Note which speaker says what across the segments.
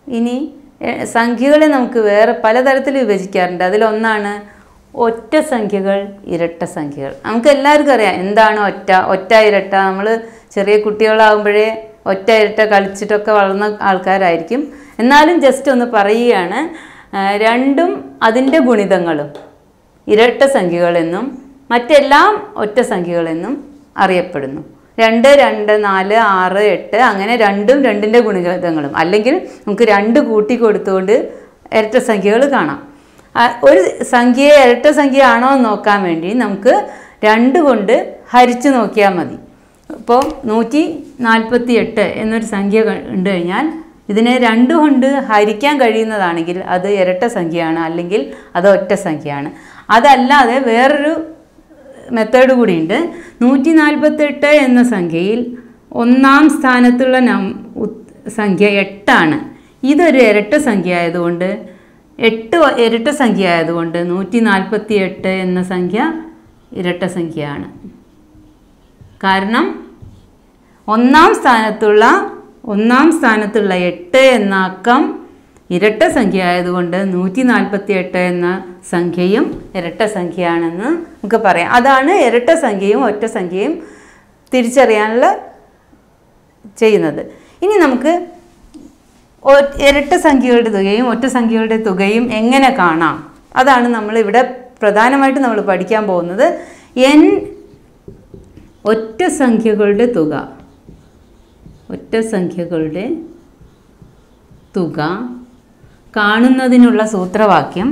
Speaker 1: ഇനി എ- സംഖ്യകളെ നമുക്ക് വേറെ പലതരത്തിൽ വിഭജിക്കാറുണ്ട് അതിലൊന്നാണ് ഒറ്റ സംഖ്യകൾ ഇരട്ട സംഖ്യകൾ നമുക്ക് എല്ലാവർക്കും അറിയാം എന്താണ് ഒറ്റ ഒറ്റ ഇരട്ട നമ്മൾ ചെറിയ കുട്ടികളാകുമ്പോഴേ ഒറ്റ ഇരട്ട കളിച്ചിട്ടൊക്കെ വളർന്ന ആൾക്കാരായിരിക്കും എന്നാലും ജസ്റ്റ് ഒന്ന് പറയുകയാണ് ആ, രണ്ടും അതിൻ്റെ ഗുണിതങ്ങളും ഇരട്ട സംഖ്യകളെന്നും മറ്റെല്ലാം ഒറ്റ സംഖ്യകളെന്നും അറിയപ്പെടുന്നു രണ്ട് രണ്ട് നാല് ആറ് എട്ട് അങ്ങനെ രണ്ടും രണ്ടിൻ്റെ ഗുണിതങ്ങളും അല്ലെങ്കിൽ നമുക്ക് രണ്ട് കൂട്ടി കൊടുത്തുകൊണ്ട് ഇരട്ട സംഖ്യകൾ കാണാം ആ, ഒരു സംഖ്യയെ ഇരട്ട സംഖ്യ ആണോ എന്ന് നോക്കാൻ വേണ്ടി നമുക്ക് രണ്ട് കൊണ്ട് ഹരിച്ച് നോക്കിയാൽ മതി ഇപ്പോൾ നൂറ്റി നാൽപ്പത്തി എട്ട് എന്നൊരു സംഖ്യ ക- ഉണ്ട് കഴിഞ്ഞാൽ ഇതിനെ രണ്ട് കൊണ്ട് ഹരിക്കാൻ കഴിയുന്നതാണെങ്കിൽ അത് ഇരട്ട സംഖ്യയാണ് അല്ലെങ്കിൽ അത് ഒറ്റ സംഖ്യയാണ് അതല്ലാതെ വേറൊരു മെത്തേഡ് കൂടിയുണ്ട് നൂറ്റി നാൽപ്പത്തെട്ട് എന്ന സംഖ്യയിൽ ഒന്നാം സ്ഥാനത്തുള്ള നം ഉത്- സംഖ്യ എട്ടാണ് ഇതൊരു ഇരട്ട സംഖ്യ ആയതുകൊണ്ട് എട്ട് വ- ഇരട്ട സംഖ്യ ആയതുകൊണ്ട് നൂറ്റി നാൽപ്പത്തി എട്ട് എന്ന സംഖ്യ ഇരട്ട സംഖ്യയാണ് കാരണം ഒന്നാം സ്ഥാനത്തുള്ള ഒന്നാം സ്ഥാനത്തുള്ള എട്ട് എന്ന അക്കം ഇരട്ട സംഖ്യ ആയതുകൊണ്ട് നൂറ്റി നാൽപ്പത്തി എട്ട് എന്ന സംഖ്യയും ഇരട്ട സംഖ്യയാണെന്ന് നമുക്ക് പറയാം അതാണ് ഇരട്ട സംഖ്യയും ഒറ്റ സംഖ്യയും തിരിച്ചറിയാനുള്ള ചെയ്യുന്നത് ഇനി നമുക്ക് ഒ- ഇരട്ട സംഖ്യകളുടെ തുകയും ഒറ്റ സംഖ്യകളുടെ തുകയും എങ്ങനെ കാണാം അതാണ് നമ്മളിവിടെ പ്രധാനമായിട്ടും നമ്മൾ പഠിക്കാൻ പോകുന്നത് എൻ ഒറ്റ സംഖ്യകളുടെ തുക ഒറ്റ സംഖ്യകളുടെ തുക കാണുന്നതിനുള്ള സൂത്രവാക്യം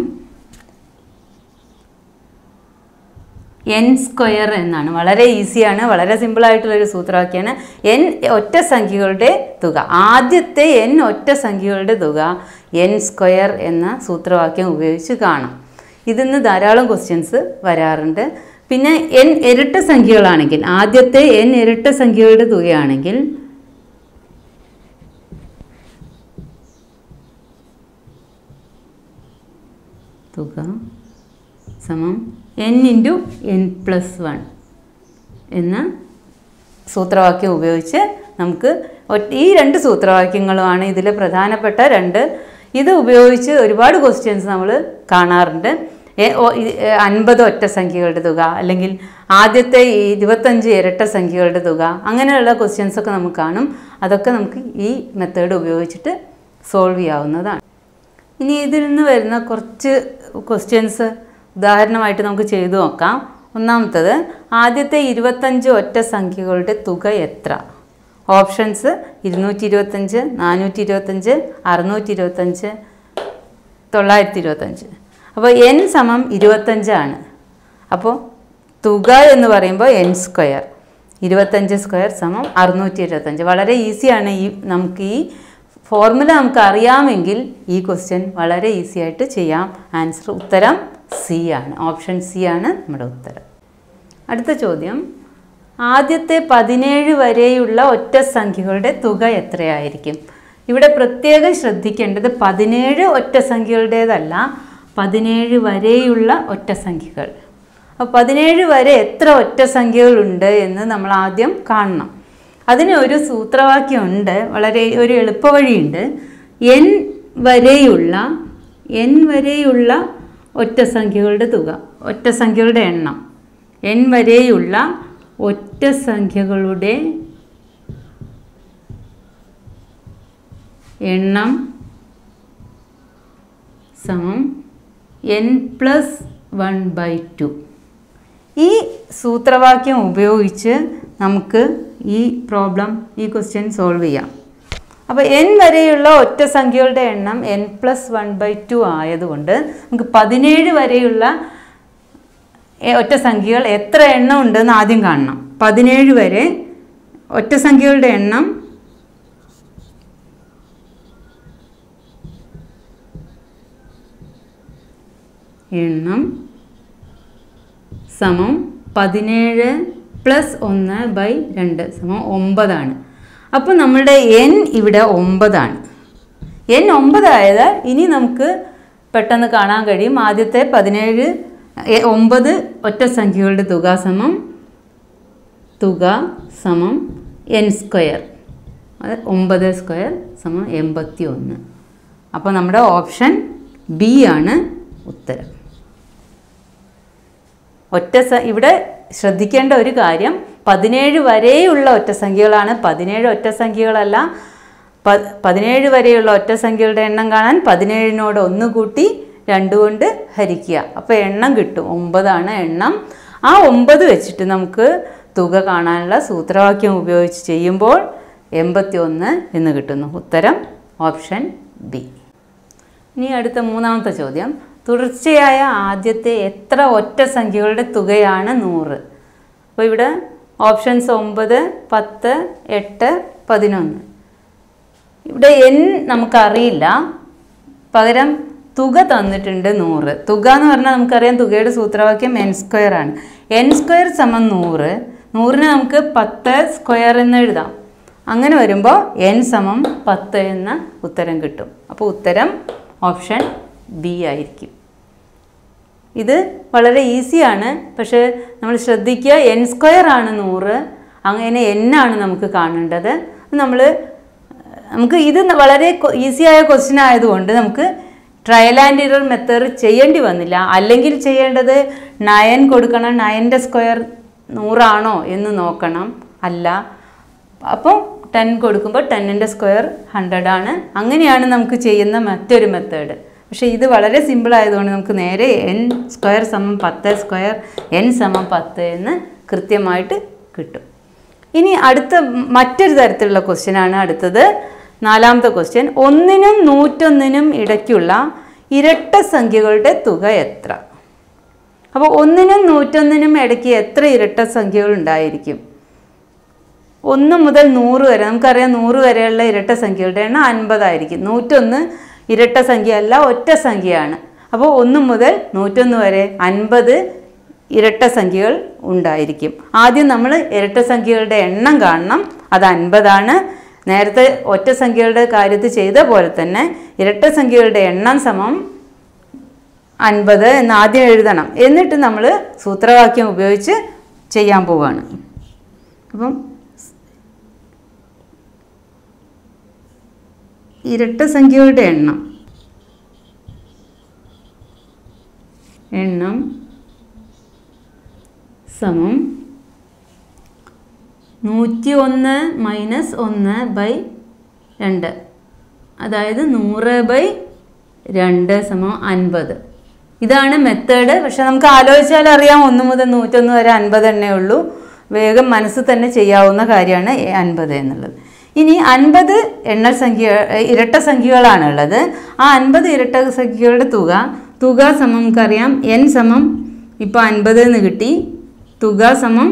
Speaker 1: എൻ സ്ക്വയർ എന്നാണ് വളരെ ഈസിയാണ് വളരെ സിമ്പിളായിട്ടുള്ളൊരു സൂത്രവാക്യമാണ് എൻ ഒറ്റ സംഖ്യകളുടെ തുക ആദ്യത്തെ എൻ ഒറ്റ സംഖ്യകളുടെ തുക എൻ സ്ക്വയർ എന്ന സൂത്രവാക്യം ഉപയോഗിച്ച് കാണാം ഇതിന്ന് ധാരാളം ക്വസ്റ്റ്യൻസ് വരാറുണ്ട് പിന്നെ എൻ ഇരട്ട സംഖ്യകളാണെങ്കിൽ ആദ്യത്തെ എൻ ഇരട്ട സംഖ്യകളുടെ തുകയാണെങ്കിൽ തുക സമം N into N plus one എന്ന സൂത്രവാക്യം ഉപയോഗിച്ച് നമുക്ക് ഒറ്റ- ഈ രണ്ട് സൂത്രവാക്യങ്ങളുമാണ് ഇതിലെ പ്രധാനപ്പെട്ട രണ്ട് ഇത് ഉപയോഗിച്ച് ഒരുപാട് ക്വസ്റ്റ്യൻസ് നമ്മൾ കാണാറുണ്ട് എ- ഒ- ഇ- എ- അൻപത് ഒറ്റ സംഖ്യകളുടെ തുക അല്ലെങ്കിൽ ആദ്യത്തെ ഈ ഇരുപത്തഞ്ച് ഇരട്ട സംഖ്യകളുടെ തുക അങ്ങനെയുള്ള ക്വസ്റ്റ്യൻസ് ഒക്കെ നമുക്ക് കാണും അതൊക്കെ നമുക്ക് ഈ മെത്തേഡ് ഉപയോഗിച്ചിട്ട് സോൾവ് ചെയ്യാവുന്നതാണ് ഇനി ഇതിൽ നിന്ന് വരുന്ന കുറച്ച് ക്വസ്റ്റ്യൻസ് ഉദാഹരണമായിട്ട് നമുക്ക് ചെയ്തു നോക്കാം ഒന്നാമത്തത് ആദ്യത്തെ ഇരുപത്തഞ്ച് ഒറ്റ സംഖ്യകളുടെ തുക എത്ര ഓപ്ഷൻസ് ഇരുന്നൂറ്റി ഇരുപത്തഞ്ച് നാനൂറ്റി ഇരുപത്തഞ്ച് അറുന്നൂറ്റി ഇരുപത്തഞ്ച് തൊള്ളായിരത്തി ഇരുപത്തഞ്ച് അപ്പോൾ എൻ സമം ഇരുപത്തഞ്ചാണ് അപ്പോൾ തുക എന്ന് പറയുമ്പോൾ എൻ സ്ക്വയർ ഇരുപത്തഞ്ച് സ്ക്വയർ സമം അറുന്നൂറ്റി ഇരുപത്തഞ്ച് വളരെ ഈസിയാണ് ഈ നമുക്ക് ഈ ഫോർമുല നമുക്ക് അറിയാമെങ്കിൽ ഈ ക്വസ്റ്റ്യൻ വളരെ ഈസി ആയിട്ട് ചെയ്യാം ആൻസർ ഉത്തരം സി ആണ് ഓപ്ഷൻ സി ആണ് നമ്മുടെ ഉത്തരം അടുത്ത ചോദ്യം ആദ്യത്തെ പതിനേഴ് വരെയുള്ള ഒറ്റ സംഖ്യകളുടെ തുക എത്രയായിരിക്കും ഇവിടെ പ്രത്യേകം ശ്രദ്ധിക്കേണ്ടത് പതിനേഴ് ഒറ്റ സംഖ്യകളുടേതല്ല പതിനേഴ് വരെയുള്ള ഒറ്റ സംഖ്യകൾ അപ്പോൾ പതിനേഴ് വരെ എത്ര ഒറ്റ സംഖ്യകളുണ്ട് എന്ന് നമ്മൾ ആദ്യം കാണണം അതിന് ഒരു സൂത്രവാക്യമുണ്ട് വളരെ ഒരു എളുപ്പവഴിയുണ്ട് എൻ വരെയുള്ള എൻ വരെയുള്ള ഒറ്റ സംഖ്യകളുടെ തുക ഒറ്റ സംഖ്യകളുടെ എണ്ണം എൻ വരെയുള്ള ഒറ്റ സംഖ്യകളുടെ എണ്ണം സമം N plus one by two ഈ സൂത്രവാക്യം ഉപയോഗിച്ച് നമുക്ക് ഈ പ്രോബ്ലം ഈ ക്വസ്റ്റ്യൻ സോൾവ് ചെയ്യാം അപ്പോൾ എൻ വരെയുള്ള ഒറ്റ സംഖ്യകളുടെ എണ്ണം N plus one by two ആയതുകൊണ്ട് നമുക്ക് പതിനേഴ് വരെയുള്ള എ- ഒറ്റ സംഖ്യകൾ എത്ര എണ്ണം ഉണ്ടെന്ന് ആദ്യം കാണണം പതിനേഴ് വരെ ഒറ്റ സംഖ്യകളുടെ എണ്ണം എണ്ണം സമം പതിനേഴ് പ്ലസ് ഒന്ന് ബൈ രണ്ട് സമം ഒമ്പതാണ് അപ്പോൾ നമ്മളുടെ എൻ ഇവിടെ ഒമ്പതാണ് എൻ ഒമ്പതായത് ഇനി നമുക്ക് പെട്ടെന്ന് കാണാൻ കഴിയും ആദ്യത്തെ പതിനേഴ് എ, ഒമ്പത് ഒറ്റ സംഖ്യകളുടെ തുക സമം തുക സമം എൻ സ്ക്വയർ അത് ഒമ്പത് സ്ക്വയർ സമം എൺപത്തി ഒന്ന് അപ്പോൾ നമ്മുടെ ഓപ്ഷൻ ബി ആണ് ഉത്തരം ഒറ്റ സ ഇവിടെ ശ്രദ്ധിക്കേണ്ട ഒരു കാര്യം പതിനേഴ് വരെയുള്ള ഒറ്റസംഖ്യകളാണ് പതിനേഴ് ഒറ്റസംഖ്യകളല്ല പ പതിനേഴ് വരെയുള്ള ഒറ്റസംഖ്യകളുടെ എണ്ണം കാണാൻ പതിനേഴിനോട് ഒന്ന് കൂട്ടി രണ്ട് കൊണ്ട് ഹരിക്കുക അപ്പോൾ എണ്ണം കിട്ടും ഒമ്പതാണ് എണ്ണം ആ ഒമ്പത് വെച്ചിട്ട് നമുക്ക് തുക കാണാനുള്ള സൂത്രവാക്യം ഉപയോഗിച്ച് ചെയ്യുമ്പോൾ എൺപത്തി ഒന്ന് എന്ന് കിട്ടുന്നു ഉത്തരം ഓപ്ഷൻ ബി ഇനി അടുത്ത മൂന്നാമത്തെ ചോദ്യം തുടർച്ചയായ ആദ്യത്തെ എത്ര ഒറ്റ സംഖ്യകളുടെ തുകയാണ് നൂറ് അപ്പോൾ ഇവിടെ ഓപ്ഷൻസ് ഒമ്പത് പത്ത് എട്ട് പതിനൊന്ന് ഇവിടെ എൻ നമുക്കറിയില്ല പകരം തുക തന്നിട്ടുണ്ട് നൂറ് തുക എന്ന് പറഞ്ഞാൽ നമുക്കറിയാം തുകയുടെ സൂത്രവാക്യം എൻ സ്ക്വയർ ആണ് എൻ സ്ക്വയർ സമം നൂറ് നൂറിന് നമുക്ക് പത്ത് സ്ക്വയർ എന്ന് എഴുതാം അങ്ങനെ വരുമ്പോൾ എൻ സമം പത്ത് എന്ന ഉത്തരം കിട്ടും അപ്പോൾ ഉത്തരം ഓപ്ഷൻ ബി ആയിരിക്കും ഇത് വളരെ ഈസിയാണ് പക്ഷേ നമ്മൾ ശ്രദ്ധിക്കുക എൻ സ്ക്വയർ ആണ് നൂറ് അങ്ങനെ എൻ ആണ് നമുക്ക് കാണേണ്ടത് നമ്മൾ നമുക്ക് ഇത് വളരെ ഈസി ആയ ക്വസ്റ്റ്യൻ ആയതുകൊണ്ട് നമുക്ക് ട്രയൽ ആൻഡ് ഇറർ മെത്തേഡ് ചെയ്യേണ്ടി വന്നില്ല അല്ലെങ്കിൽ ചെയ്യേണ്ടത് നയൻ കൊടുക്കണം നയൻ്റെ സ്ക്വയർ നൂറാണോ എന്ന് നോക്കണം അല്ല അപ്പോൾ ടെൻ കൊടുക്കുമ്പോൾ ടെന്നിൻ്റെ സ്ക്വയർ ഹൺഡ്രഡ് ആണ് അങ്ങനെയാണ് നമുക്ക് ചെയ്യുന്ന മറ്റൊരു മെത്തേഡ് പക്ഷേ ഇത് വളരെ സിമ്പിൾ ആയതുകൊണ്ട് നമുക്ക് നേരെ എൻ സ്ക്വയർ സമം പത്ത് സ്ക്വയർ എൻ സമം പത്ത് എന്ന് കൃത്യമായിട്ട് കിട്ടും ഇനി അടുത്ത മറ്റൊരു തരത്തിലുള്ള ക്വസ്റ്റ്യനാണ് അടുത്തത് നാലാമത്തെ ക്വസ്റ്റ്യൻ ഒന്നിനും നൂറ്റൊന്നിനും ഇടയ്ക്കുള്ള ഇരട്ട സംഖ്യകളുടെ തുക എത്ര അപ്പോൾ ഒന്നിനും നൂറ്റൊന്നിനും ഇടയ്ക്ക് എത്ര ഇരട്ട സംഖ്യകൾ ഉണ്ടായിരിക്കും ഒന്ന് മുതൽ നൂറ് വരെ നമുക്കറിയാം നൂറ് വരെയുള്ള ഇരട്ട സംഖ്യകളുടെ എണ്ണം അൻപതായിരിക്കും നൂറ്റൊന്ന് ഇരട്ട സംഖ്യ അല്ല ഒറ്റ സംഖ്യയാണ് അപ്പോൾ ഒന്ന് മുതൽ നൂറ്റൊന്ന് വരെ അൻപത് ഇരട്ട സംഖ്യകൾ ഉണ്ടായിരിക്കും ആദ്യം നമ്മൾ ഇരട്ട സംഖ്യകളുടെ എണ്ണം കാണണം അത് അൻപതാണ് നേരത്തെ ഒറ്റ സംഖ്യകളുടെ കാര്യത്തിൽ ചെയ്ത പോലെ തന്നെ ഇരട്ട സംഖ്യകളുടെ എണ്ണം സമം അൻപത് എന്ന് ആദ്യം എഴുതണം എന്നിട്ട് നമ്മൾ സൂത്രവാക്യം ഉപയോഗിച്ച് ചെയ്യാൻ പോവുകയാണ് അപ്പം ഇരട്ട സംഖ്യകളുടെ എണ്ണം എണ്ണം സമം നൂറ്റി ഒന്ന് മൈനസ് ഒന്ന് ബൈ രണ്ട് അതായത് നൂറ് ബൈ രണ്ട് സമം അൻപത് ഇതാണ് മെത്തേഡ് പക്ഷെ നമുക്ക് ആലോചിച്ചാൽ അറിയാം ഒന്ന് മുതൽ നൂറ്റൊന്ന് വരെ അൻപത് എണ്ണേ ഉള്ളൂ വേഗം മനസ്സിൽ തന്നെ ചെയ്യാവുന്ന കാര്യമാണ് അൻപത് എന്നുള്ളത് ഇനി അൻപത് എണ്ണ സംഖ്യ ഇരട്ട സംഖ്യകളാണ് ഉള്ളത് ആ അൻപത് ഇരട്ട സംഖ്യകളുടെ തുക തുക സമം നമുക്കറിയാം എൻ സമം ഇപ്പോൾ അൻപത് എന്ന് കിട്ടി തുക സമം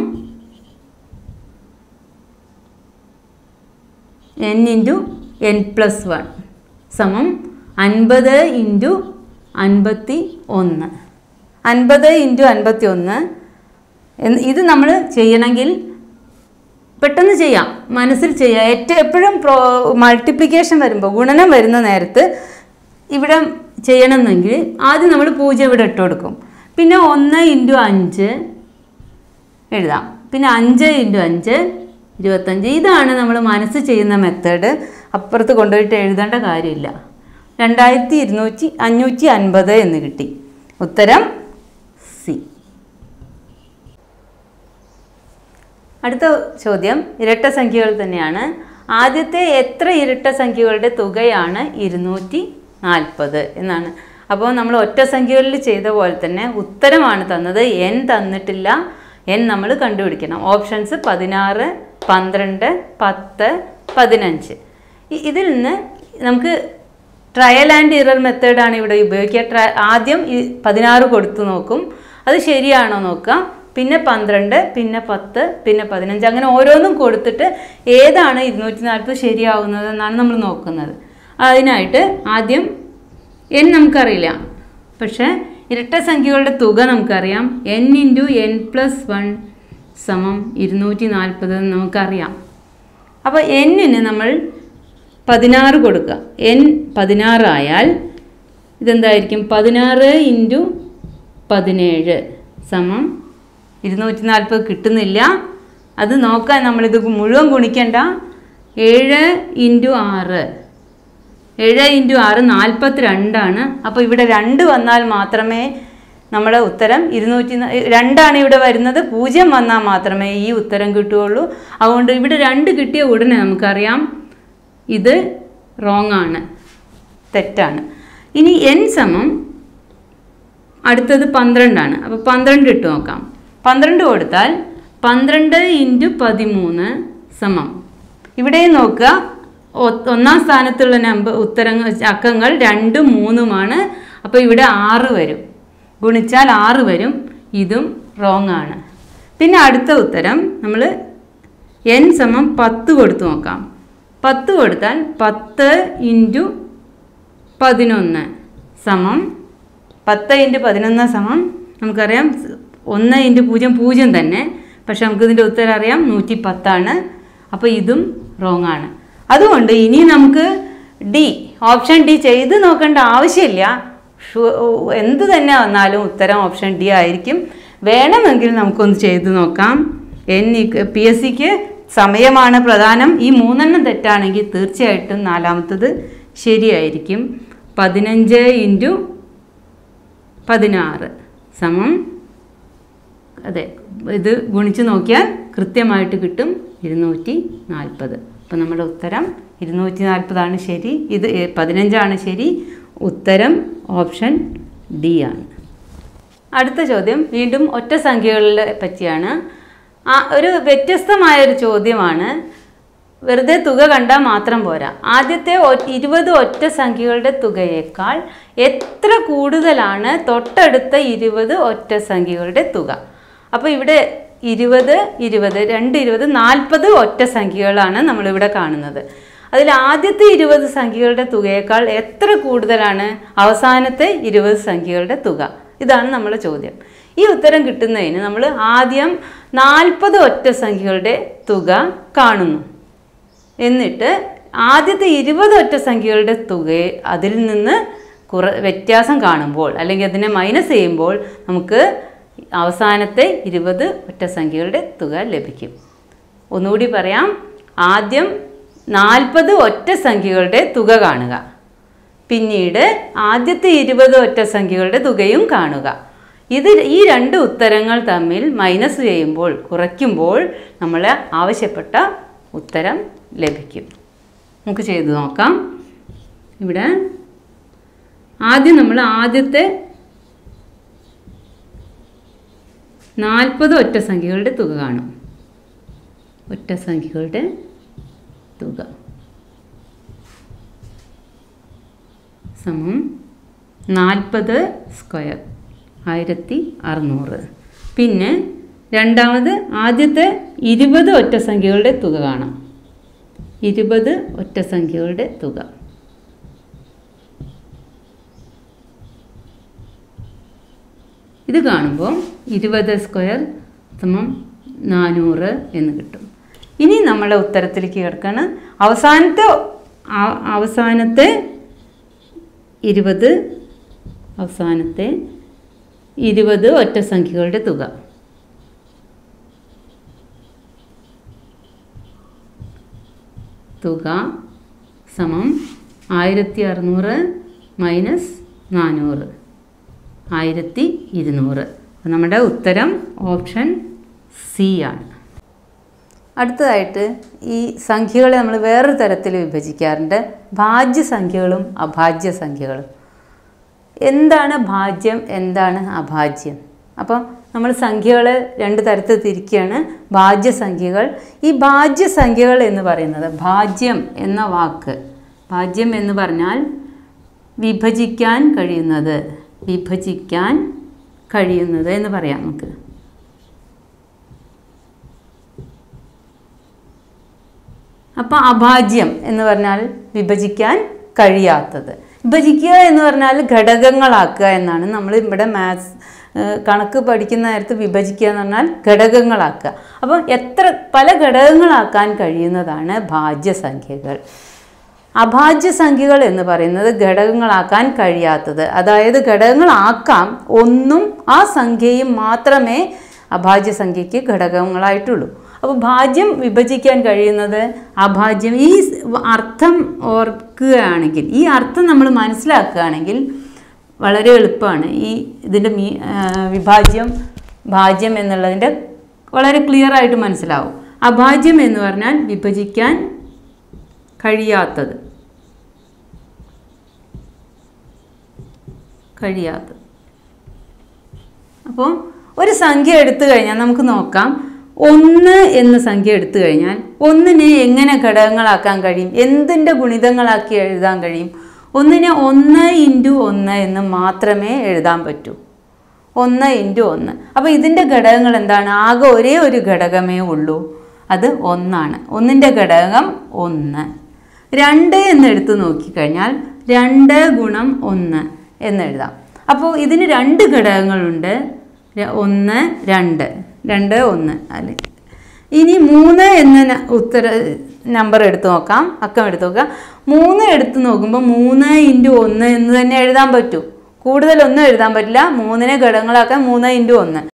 Speaker 1: N into N plus one സമം അൻപത് ഇൻറ്റു അൻപത്തി ഒന്ന് അൻപത് ഇൻറ്റു അൻപത്തി ഒന്ന് ഇത് നമ്മൾ ചെയ്യണമെങ്കിൽ പെട്ടെന്ന് ചെയ്യാം മനസ്സിൽ ചെയ്യാം ഏറ്റവും എപ്പോഴും പ്രോ മൾട്ടിപ്ലിക്കേഷൻ വരുമ്പോൾ ഗുണനം വരുന്ന നേരത്ത് ഇവിടെ ചെയ്യണമെന്നെങ്കിൽ ആദ്യം നമ്മൾ പൂജ്യം ഇവിടെ ഇട്ട് കൊടുക്കും പിന്നെ ഒന്ന് ഇൻറ്റു അഞ്ച് എഴുതാം പിന്നെ അഞ്ച് ഇൻറ്റു അഞ്ച് ഇരുപത്തഞ്ച് ഇതാണ് നമ്മൾ മനസ്സ് ചെയ്യുന്ന മെത്തേഡ് അപ്പുറത്ത് കൊണ്ടുപോയിട്ട് എഴുതേണ്ട കാര്യമില്ല രണ്ടായിരത്തി ഇരുന്നൂറ്റി അഞ്ഞൂറ്റി അൻപത് എന്ന് കിട്ടി ഉത്തരം സി അടുത്ത ചോദ്യം ഇരട്ട സംഖ്യകൾ തന്നെയാണ് ആദ്യത്തെ എത്ര ഇരട്ട സംഖ്യകളുടെ തുകയാണ് ഇരുന്നൂറ്റി നാൽപ്പത് എന്നാണ് അപ്പോൾ നമ്മൾ ഒറ്റ സംഖ്യകളിൽ ചെയ്ത പോലെ തന്നെ ഉത്തരമാണ് തന്നത് എൻ തന്നിട്ടില്ല എൻ നമ്മൾ കണ്ടുപിടിക്കണം ഓപ്ഷൻസ് പതിനാറ് പന്ത്രണ്ട് പത്ത് പതിനഞ്ച് ഇ- ഇതിൽ നിന്ന് നമുക്ക് ട്രയൽ ആൻഡ് ഇറർ മെത്തേഡാണ് ഇവിടെ ഉപയോഗിക്കുക ട്ര ആദ്യം ഈ പതിനാറ് കൊടുത്തു നോക്കും അത് ശരിയാണോ നോക്കുക പിന്നെ പന്ത്രണ്ട് പിന്നെ പത്ത് പിന്നെ പതിനഞ്ച് അങ്ങനെ ഓരോന്നും കൊടുത്തിട്ട് ഏതാണ് ഇരുന്നൂറ്റി നാൽപ്പത് ശരിയാവുന്നത് എന്നാണ് നമ്മൾ നോക്കുന്നത് അതിനായിട്ട് ആദ്യം എൻ നമുക്കറിയില്ല പക്ഷേ ഇരട്ട സംഖ്യകളുടെ തുക നമുക്കറിയാം N into N plus one സമം ഇരുന്നൂറ്റി നാൽപ്പത് എന്ന് നമുക്കറിയാം അപ്പോൾ എന്നിന് നമ്മൾ പതിനാറ് കൊടുക്കുക എൻ പതിനാറായാൽ ഇതെന്തായിരിക്കും പതിനാറ് ഇൻറ്റു പതിനേഴ് സമം ഇരുന്നൂറ്റി നാൽപ്പത് കിട്ടുന്നില്ല അത് നോക്കാൻ നമ്മളിത് മുഴുവൻ ഗുണിക്കണ്ട ഏഴ് ഇൻറ്റു ആറ് ഏഴ് ഇൻറ്റു ആറ് നാൽപ്പത്തി രണ്ടാണ് അപ്പോൾ ഇവിടെ രണ്ട് വന്നാൽ മാത്രമേ നമ്മുടെ ഉത്തരം ഇരുന്നൂറ്റി ന- രണ്ടാണ് ഇവിടെ വരുന്നത് പൂജ്യം വന്നാൽ മാത്രമേ ഈ ഉത്തരം കിട്ടുകയുള്ളൂ അതുകൊണ്ട് ഇവിടെ രണ്ട് കിട്ടിയ ഉടനെ നമുക്കറിയാം ഇത് റോങ് ആണ് തെറ്റാണ് ഇനി എൻ സമം അടുത്തത് പന്ത്രണ്ടാണ് അപ്പോൾ പന്ത്രണ്ട് ഇട്ട് നോക്കാം പന്ത്രണ്ട് കൊടുത്താൽ പന്ത്രണ്ട് ഇൻറ്റു പതിമൂന്ന് സമം ഇവിടെ നോക്കുക ഒ- ഒന്നാം സ്ഥാനത്തുള്ള നമ്പർ ഉത്തരങ്ങൾ അക്കങ്ങൾ രണ്ടും മൂന്നുമാണ് അപ്പോൾ ഇവിടെ ആറ് വരും ഗുണിച്ചാൽ ആറ് വരും ഇതും റോങ് ആണ് പിന്നെ അടുത്ത ഉത്തരം നമ്മൾ എൻ സമം പത്ത് കൊടുത്ത് നോക്കാം പത്ത് കൊടുത്താൽ പത്ത് ഇൻറ്റു പതിനൊന്ന് സമം പത്ത് ഇൻറ്റു പതിനൊന്ന് സമം നമുക്കറിയാം ഒന്ന് ഇൻറ്റു പൂജ്യം പൂജ്യം തന്നെ പക്ഷെ നമുക്കിതിൻ്റെ ഉത്തരം അറിയാം നൂറ്റി പത്താണ് അപ്പോൾ ഇതും റോങ് ആണ് അതുകൊണ്ട് ഇനി നമുക്ക് ഡി ഓപ്ഷൻ ഡി ചെയ്ത് നോക്കേണ്ട ആവശ്യമില്ല ഷു- എന്ത് തന്നെ വന്നാലും ഉത്തരം ഓപ്ഷൻ ഡി ആയിരിക്കും വേണമെങ്കിൽ നമുക്കൊന്ന് ചെയ്ത് നോക്കാം എൻ പി എസ് സിക്ക് സമയമാണ് പ്രധാനം ഈ മൂന്നെണ്ണം തെറ്റാണെങ്കിൽ തീർച്ചയായിട്ടും നാലാമത്തത് ശരിയായിരിക്കും പതിനഞ്ച് ഇൻറ്റു പതിനാറ് സമം അതെ ഇത് ഗുണിച്ച് നോക്കിയാൽ കൃത്യമായിട്ട് കിട്ടും ഇരുന്നൂറ്റി നാൽപ്പത് അപ്പം നമ്മുടെ ഉത്തരം ഇരുന്നൂറ്റി നാൽപ്പതാണ് ശരി ഇത് ഏ, പതിനഞ്ചാണ് ശരി ഉത്തരം ഓപ്ഷൻ ഡി ആണ് അടുത്ത ചോദ്യം വീണ്ടും ഒറ്റ സംഖ്യകളെ പറ്റിയാണ് ആ ഒരു വ്യത്യസ്തമായ ഒരു ചോദ്യമാണ് വെറുതെ തുക കണ്ടാൽ മാത്രം പോരാ ആദ്യത്തെ ഒ- ഇരുപത് ഒറ്റ സംഖ്യകളുടെ തുകയേക്കാൾ എത്ര കൂടുതലാണ് തൊട്ടടുത്ത ഇരുപത് ഒറ്റ സംഖ്യകളുടെ തുക അപ്പോൾ ഇവിടെ ഇരുപത് ഇരുപത് രണ്ട് ഇരുപത് നാൽപ്പത് ഒറ്റ സംഖ്യകളാണ് നമ്മളിവിടെ കാണുന്നത് അതിൽ ആദ്യത്തെ ഇരുപത് സംഖ്യകളുടെ തുകയേക്കാൾ എത്ര കൂടുതലാണ് അവസാനത്തെ ഇരുപത് സംഖ്യകളുടെ തുക ഇതാണ് നമ്മുടെ ചോദ്യം ഈ ഉത്തരം കിട്ടുന്നതിന് നമ്മൾ ആദ്യം നാൽപ്പത് ഒറ്റ സംഖ്യകളുടെ തുക കാണുന്നു എന്നിട്ട് ആദ്യത്തെ ഇരുപത് ഒറ്റ സംഖ്യകളുടെ തുകയെ അതിൽ നിന്ന് കുറ വ്യത്യാസം കാണുമ്പോൾ അല്ലെങ്കിൽ അതിനെ മൈനസ് ചെയ്യുമ്പോൾ നമുക്ക് അവസാനത്തെ ഇരുപത് ഒറ്റ സംഖ്യകളുടെ തുക ലഭിക്കും ഒന്നുകൂടി പറയാം ആദ്യം നാൽപ്പത് ഒറ്റ സംഖ്യകളുടെ തുക കാണുക പിന്നീട് ആദ്യത്തെ ഇരുപത് ഒറ്റ സംഖ്യകളുടെ തുകയും കാണുക ഇത് ഈ രണ്ട് ഉത്തരങ്ങൾ തമ്മിൽ മൈനസ് ചെയ്യുമ്പോൾ കുറയ്ക്കുമ്പോൾ നമ്മൾ ആവശ്യപ്പെട്ട ഉത്തരം ലഭിക്കും നമുക്ക് ചെയ്തു നോക്കാം ഇവിടെ ആദ്യം നമ്മൾ ആദ്യത്തെ നാൽപ്പത് ഒറ്റ സംഖ്യകളുടെ തുക കാണും ഒറ്റ സംഖ്യകളുടെ തുക സമം നാൽപ്പത് സ്ക്വയർ ആയിരത്തി അറുന്നൂറ് പിന്നെ രണ്ടാമത് ആദ്യത്തെ ഇരുപത് ഒറ്റ സംഖ്യകളുടെ തുക കാണാം ഇരുപത് ഒറ്റ സംഖ്യകളുടെ തുക ഇത് കാണുമ്പോൾ ഇരുപത് സ്ക്വയർ സമം നാനൂറ് എന്ന് കിട്ടും ഇനി നമ്മളെ ഉത്തരത്തിലേക്ക് കിടക്കാണ് അവസാനത്തെ ആ- അവസാനത്തെ ഇരുപത് അവസാനത്തെ ഇരുപത് ഒറ്റ സംഖ്യകളുടെ തുക തുക സമം ആയിരത്തി അറുന്നൂറ് മൈനസ് നാനൂറ് ആയിരത്തി ഇരുന്നൂറ് അപ്പോൾ നമ്മുടെ ഉത്തരം ഓപ്ഷൻ സി ആണ് അടുത്തതായിട്ട് ഈ സംഖ്യകളെ നമ്മൾ വേറൊരു തരത്തിൽ വിഭജിക്കാറുണ്ട് ഭാജ്യസംഖ്യകളും അഭാജ്യസംഖ്യകളും എന്താണ് ഭാജ്യം എന്താണ് അഭാജ്യം അപ്പം നമ്മൾ സംഖ്യകളെ രണ്ട് തരത്തിൽ തിരിക്കുകയാണ് ഭാജ്യസംഖ്യകൾ ഈ ഭാജ്യസംഖ്യകൾ എന്ന് പറയുന്നത് ഭാജ്യം എന്ന വാക്ക് ഭാജ്യം എന്ന് പറഞ്ഞാൽ വിഭജിക്കാൻ കഴിയുന്നത് വിഭജിക്കാൻ കഴിയുന്നത് എന്ന് പറയാം നമുക്ക് അപ്പോൾ അഭാജ്യം എന്ന് പറഞ്ഞാൽ വിഭജിക്കാൻ കഴിയാത്തത് വിഭജിക്കുക എന്ന് പറഞ്ഞാൽ ഘടകങ്ങളാക്കുക എന്നാണ് നമ്മൾ ഇവിടെ മാത്സ് കണക്ക് പഠിക്കുന്ന നേരത്ത് വിഭജിക്കുക എന്ന് പറഞ്ഞാൽ ഘടകങ്ങളാക്കുക അപ്പോൾ എത്ര പല ഘടകങ്ങളാക്കാൻ കഴിയുന്നതാണ് ഭാജ്യസംഖ്യകൾ അഭാജ്യ സംഖ്യകൾ എന്ന് പറയുന്നത് ഘടകങ്ങളാക്കാൻ കഴിയാത്തത് അതായത് ഘടകങ്ങളാക്കാം ഒന്നും ആ സംഖ്യയും മാത്രമേ അഭാജ്യ സംഖ്യയ്ക്ക് ഘടകങ്ങളായിട്ടുള്ളൂ അപ്പോൾ ഭാജ്യം വിഭജിക്കാൻ കഴിയുന്നത് അഭാജ്യം ഈ സ് അർത്ഥം ഓർക്കുകയാണെങ്കിൽ ഈ അർത്ഥം നമ്മൾ മനസ്സിലാക്കുകയാണെങ്കിൽ വളരെ എളുപ്പമാണ് ഈ ഇതിൻ്റെ മീ ആ, വിഭാജ്യം ഭാജ്യം എന്നുള്ളതിൻ്റെ വളരെ ക്ലിയർ ആയിട്ട് മനസ്സിലാവും അഭാജ്യം എന്ന് പറഞ്ഞാൽ വിഭജിക്കാൻ കഴിയാത്തത് കഴിയാത്തത് അപ്പോൾ ഒരു സംഖ്യ എടുത്തു കഴിഞ്ഞാൽ നമുക്ക് നോക്കാം ഒന്ന് എന്ന സംഖ്യ എടുത്തു കഴിഞ്ഞാൽ ഒന്നിനെ എങ്ങനെ ഘടകങ്ങളാക്കാൻ കഴിയും എന്തിൻ്റെ ഗുണിതങ്ങളാക്കി എഴുതാൻ കഴിയും ഒന്നിനെ ഒന്ന് ഇൻറ്റു ഒന്ന് എന്ന് മാത്രമേ എഴുതാൻ പറ്റൂ ഒന്ന് ഇൻറ്റു ഒന്ന് അപ്പോൾ ഇതിൻ്റെ ഘടകങ്ങൾ എന്താണ് ആകെ ഒരേ ഒരു ഘടകമേ ഉള്ളൂ അത് ഒന്നാണ് ഒന്നിൻ്റെ ഘടകം ഒന്ന് രണ്ട് എന്ന് എടുത്ത് നോക്കിക്കഴിഞ്ഞാൽ രണ്ട് ഗുണം ഒന്ന് എന്നെഴുതാം അപ്പോൾ ഇതിന് രണ്ട് ഘടകങ്ങളുണ്ട് ര- ഒന്ന് രണ്ട് രണ്ട് ഒന്ന് അല്ലെ ഇനി മൂന്ന് എന്ന ന- ഉത്തര നമ്പർ എടുത്ത് നോക്കാം അക്കം എടുത്ത് നോക്കാം മൂന്ന് എടുത്ത് നോക്കുമ്പോൾ മൂന്ന് ഇൻറ്റു ഒന്ന് എന്ന് തന്നെ എഴുതാൻ പറ്റൂ കൂടുതലൊന്നും എഴുതാൻ പറ്റില്ല മൂന്നിനെ ഘടകങ്ങളാക്കാൻ മൂന്ന് ഇൻറ്റു ഒന്ന്